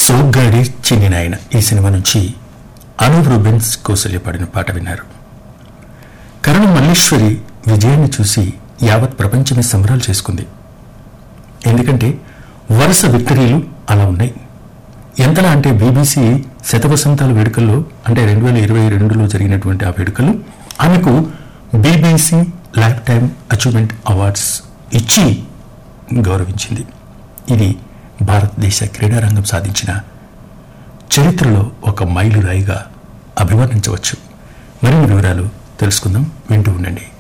సోగ్గాడి చిన్ని నాయన ఈ సినిమా నుంచి అనూప్ రూబెన్స్ కౌసల్య పాడిన పాట విన్నారు కరుణ మల్లేశ్వరి విజయాన్ని చూసి యావత్ ప్రపంచమే సంబరాలు చేసుకుంది ఎందుకంటే వరుస విక్టరీలు అలా ఉన్నాయి ఎంతలా అంటే బీబీసీ శతవసంతాల వేడుకల్లో అంటే రెండు వేల ఇరవై రెండులో జరిగినటువంటి ఆ వేడుకల్లో ఆమెకు BBC lifetime achievement awards ఇచ్చి గౌరవించింది ఇది భారతదేశ క్రీడారంగం సాధించిన చరిత్రలో ఒక మైలురాయిగా అభివర్ణించవచ్చు మరిన్ని వివరాలు తెలుసుకుందాం వింటూ ఉండండి